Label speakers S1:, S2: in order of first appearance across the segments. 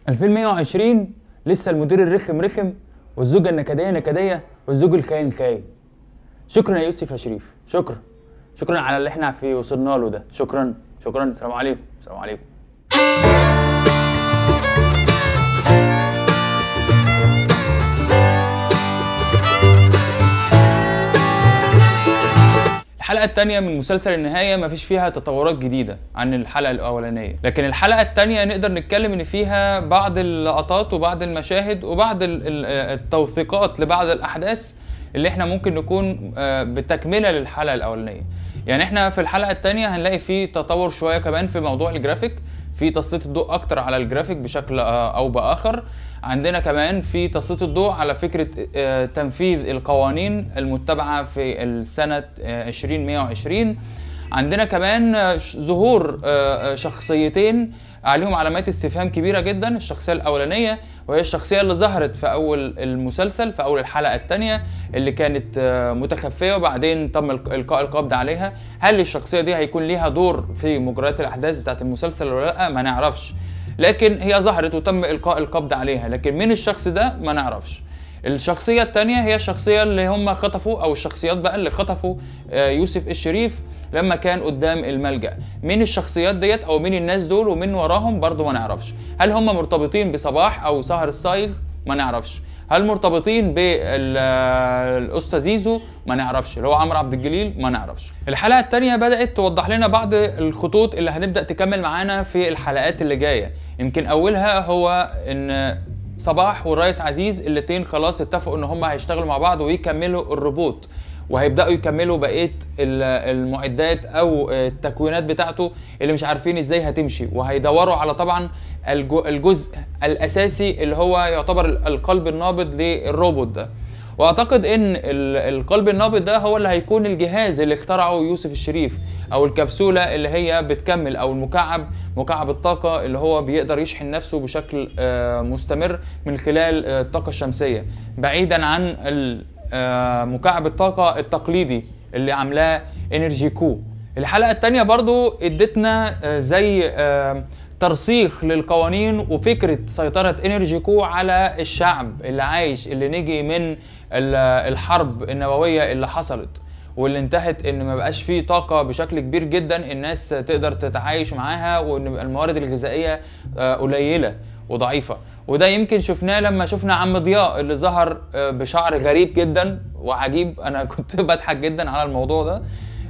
S1: 2120 لسه المدير الرخم رخم والزوجة النكدية نكدية والزوج الخاين خاين شكرا يا يوسف يا شريف شكرا شكرا على اللي احنا في وصلنا له ده شكرا شكرا السلام عليكم السلام عليكم الحلقة التانية من مسلسل النهاية مفيش فيها تطورات جديدة عن الحلقة الأولانية لكن الحلقة التانية نقدر نتكلم إن فيها بعض اللقطات وبعض المشاهد وبعض ال- ال- التوثيقات لبعض الأحداث اللي احنا ممكن نكون آه، بتكملة للحلقة الأولانية يعني احنا في الحلقة التانية هنلاقي في تطور شوية كمان في موضوع الجرافيك في تسليط الضوء اكتر على الجرافيك بشكل آه، او باخر عندنا كمان في تسليط الضوء على فكره آه، تنفيذ القوانين المتبعه في السنه آه، 2020 عندنا كمان آه، ش- ظهور آه، آه، شخصيتين عليهم علامات استفهام كبيره جدا الشخصيه الاولانيه وهي الشخصيه اللي ظهرت في اول المسلسل في اول الحلقه الثانيه اللي كانت آه، متخفيه وبعدين تم الق- القاء القبض عليها هل الشخصيه دي هيكون ليها دور في مجريات الاحداث بتاعت المسلسل ولا لا ما نعرفش لكن هي ظهرت وتم القاء القبض عليها لكن مين الشخص ده ما نعرفش الشخصيه الثانيه هي الشخصيه اللي هم خطفوا او الشخصيات بقى اللي خطفوا آه، يوسف الشريف لما كان قدام الملجأ مين الشخصيات ديت او مين الناس دول ومين وراهم برضو ما نعرفش هل هم مرتبطين بصباح او سهر الصايغ ما نعرفش هل مرتبطين بالاستاذ زيزو ما نعرفش اللي هو عمرو عبد الجليل ما نعرفش الحلقه الثانيه بدات توضح لنا بعض الخطوط اللي هنبدا تكمل معانا في الحلقات اللي جايه يمكن اولها هو ان صباح والرئيس عزيز الاتنين خلاص اتفقوا ان هم هيشتغلوا مع بعض ويكملوا الربوط وهيبداوا يكملوا بقيه ال- المعدات او التكوينات بتاعته اللي مش عارفين ازاي هتمشي وهيدوروا على طبعا الجو- الجزء الاساسي اللي هو يعتبر القلب النابض للروبوت ده واعتقد ان ال- القلب النابض ده هو اللي هيكون الجهاز اللي اخترعه يوسف الشريف او الكبسوله اللي هي بتكمل او المكعب مكعب الطاقه اللي هو بيقدر يشحن نفسه بشكل آه، مستمر من خلال آه، الطاقه الشمسيه بعيدا عن ال- آه، مكعب الطاقه التقليدي اللي عاملاه انرجي كو الحلقه الثانيه برضو ادتنا آه، زي آه، ترسيخ للقوانين وفكره سيطره انرجي كو على الشعب اللي عايش اللي نجي من ال- الحرب النوويه اللي حصلت واللي انتهت ان ما بقاش فيه طاقه بشكل كبير جدا الناس تقدر تتعايش معاها وان يبقى الموارد الغذائيه آه، قليله وضعيفه وده يمكن شفناه لما شفنا عم ضياء اللي ظهر آه، بشعر غريب جدا وعجيب انا كنت بضحك جدا على الموضوع ده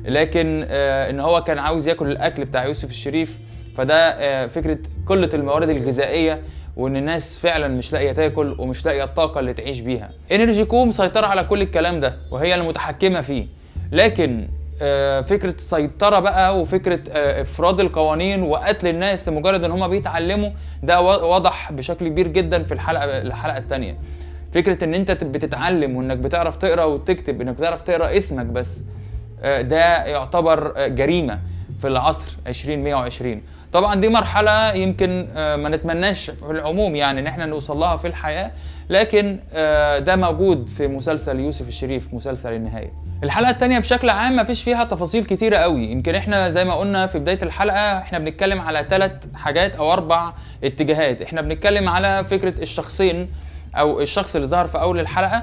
S1: لكن آه، ان هو كان عاوز ياكل الاكل بتاع يوسف الشريف فده آه، فكره قله الموارد الغذائيه وان الناس فعلا مش لاقيه تاكل ومش لاقيه الطاقه اللي تعيش بيها انرجي كو مسيطره على كل الكلام ده وهي المتحكمه فيه لكن آه، فكره السيطره بقى وفكره آه، افراد القوانين وقتل الناس لمجرد ان هم بيتعلموا ده و- وضح بشكل كبير جدا في الحلقه الحلقه الثانيه فكره ان انت بتتعلم وانك بتعرف تقرا وتكتب انك بتعرف تقرا اسمك بس آه، ده يعتبر آه، جريمه في العصر 2020 طبعا دي مرحله يمكن آه، ما نتمناش في العموم يعني ان احنا نوصل لها في الحياه لكن آه، ده موجود في مسلسل يوسف الشريف مسلسل النهايه الحلقه الثانيه بشكل عام ما فيش فيها تفاصيل كتيره قوي يمكن احنا زي ما قلنا في بدايه الحلقه احنا بنتكلم على ثلاث حاجات او اربع اتجاهات احنا بنتكلم على فكره الشخصين او الشخص اللي ظهر في اول الحلقه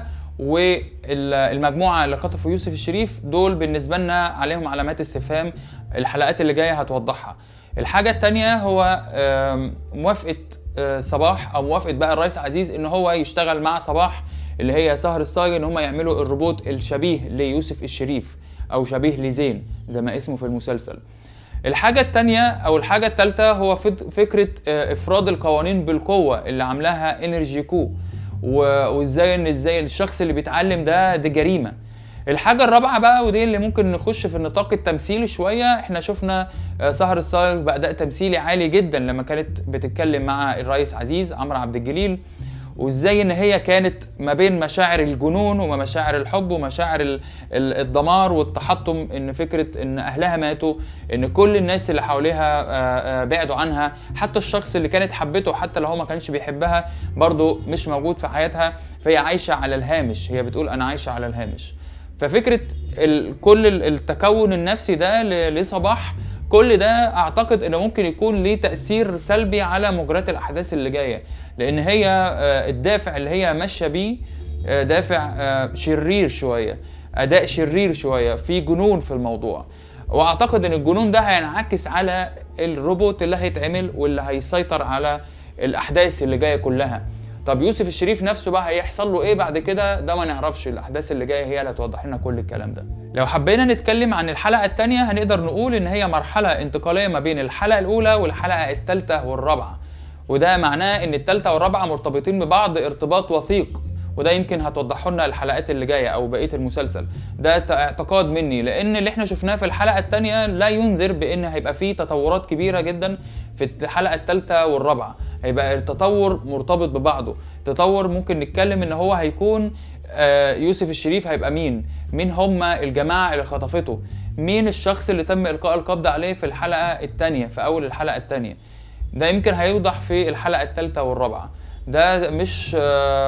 S1: والمجموعه اللي خطفوا يوسف الشريف دول بالنسبه لنا عليهم علامات استفهام الحلقات اللي جايه هتوضحها الحاجه الثانيه هو آم، موافقه آه، صباح او موافقه بقى الرئيس عزيز ان هو يشتغل مع صباح اللي هي سهر الصاغ ان هم يعملوا الروبوت الشبيه ليوسف الشريف او شبيه لزين زي ما اسمه في المسلسل الحاجة التانية أو الحاجة التالتة هو فد- فكرة آه، إفراد القوانين بالقوة اللي عاملاها انرجي كو و- وازاي ان ازاي الشخص اللي بيتعلم ده دي جريمة الحاجة الرابعة بقى ودي اللي ممكن نخش في النطاق التمثيلي شوية احنا شفنا آه، سهر الصايغ بأداء تمثيلي عالي جدا لما كانت بتتكلم مع الرئيس عزيز عمرو عبد الجليل وازاي ان هي كانت ما بين مشاعر الجنون ومشاعر الحب ومشاعر ال- ال- الدمار والتحطم ان فكره ان اهلها ماتوا ان كل الناس اللي حواليها آه، آه، بعدوا عنها حتى الشخص اللي كانت حبته حتى لو هو ما كانش بيحبها برضه مش موجود في حياتها فهي عايشه على الهامش هي بتقول انا عايشه على الهامش ففكره ال- كل ال- التكون النفسي ده ل- لصباح كل ده اعتقد انه ممكن يكون ليه تاثير سلبي على مجريات الاحداث اللي جايه لان هي آه، الدافع اللي هي ماشيه بيه آه، دافع آه، شرير شويه اداء شرير شويه في جنون في الموضوع واعتقد ان الجنون ده هينعكس على الروبوت اللي هيتعمل واللي هيسيطر على الاحداث اللي جايه كلها طب يوسف الشريف نفسه بقى هيحصل له ايه بعد كده ده ما نعرفش الاحداث اللي جايه هي اللي هتوضح لنا كل الكلام ده لو حبينا نتكلم عن الحلقه الثانيه هنقدر نقول ان هي مرحله انتقاليه ما بين الحلقه الاولى والحلقه الثالثه والرابعه وده معناه ان الثالثه والرابعه مرتبطين ببعض ارتباط وثيق وده يمكن هتوضحه لنا الحلقات اللي جايه او بقيه المسلسل ده ت- اعتقاد مني لان اللي احنا شفناه في الحلقه الثانيه لا ينذر بان هيبقى فيه تطورات كبيره جدا في الحلقه الثالثه والرابعه هيبقى التطور مرتبط ببعضه تطور ممكن نتكلم ان هو هيكون آه، يوسف الشريف هيبقى مين مين هم الجماعه اللي خطفته مين الشخص اللي تم القاء القبض عليه في الحلقه الثانيه في اول الحلقه الثانيه ده يمكن هيوضح في الحلقه الثالثه والرابعه ده مش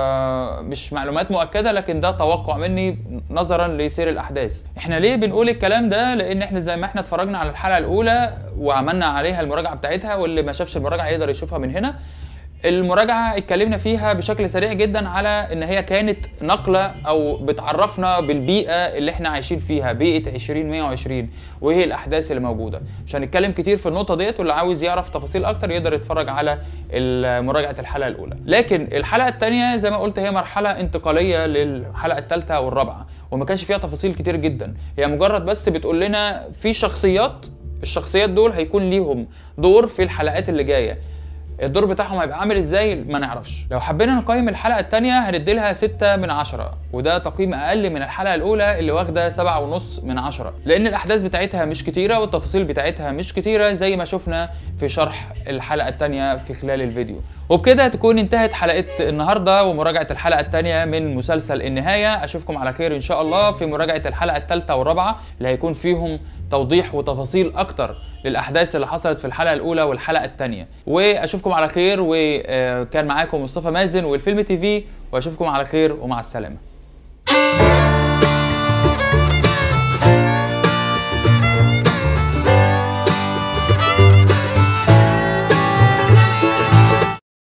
S1: آه، مش معلومات مؤكده لكن ده توقع مني نظرا لسير الاحداث احنا ليه بنقول الكلام ده لان احنا زي ما احنا اتفرجنا على الحلقه الاولى وعملنا عليها المراجعه بتاعتها واللي ما شافش المراجعه يقدر يشوفها من هنا المراجعه اتكلمنا فيها بشكل سريع جدا على ان هي كانت نقله او بتعرفنا بالبيئه اللي احنا عايشين فيها بيئه 2020 وايه الاحداث اللي موجوده مش هنتكلم كتير في النقطه ديت واللي عاوز يعرف تفاصيل اكتر يقدر يتفرج على ال- مراجعه الحلقه الاولى لكن الحلقه الثانيه زي ما قلت هي مرحله انتقاليه للحلقه الثالثه والرابعه وما كانش فيها تفاصيل كتير جدا هي مجرد بس بتقول لنا في شخصيات الشخصيات دول هيكون ليهم دور في الحلقات اللي جايه الدور بتاعهم هيبقى عامل ازاي ما نعرفش لو حبينا نقيم الحلقه الثانيه هندي لها 6 من 10 وده تقييم اقل من الحلقه الاولى اللي واخده 7.5 من 10 لان الاحداث بتاعتها مش كتيره والتفاصيل بتاعتها مش كتيره زي ما شفنا في شرح الحلقه الثانيه في خلال الفيديو وبكده تكون انتهت حلقه النهارده ومراجعه الحلقه الثانيه من مسلسل النهايه اشوفكم على خير ان شاء الله في مراجعه الحلقه الثالثه والرابعه اللي هيكون فيهم توضيح وتفاصيل اكتر للاحداث اللي حصلت في الحلقه الاولى والحلقه الثانيه واشوفكم على خير وكان معاكم مصطفى مازن والفيلم تي في واشوفكم على خير ومع السلامه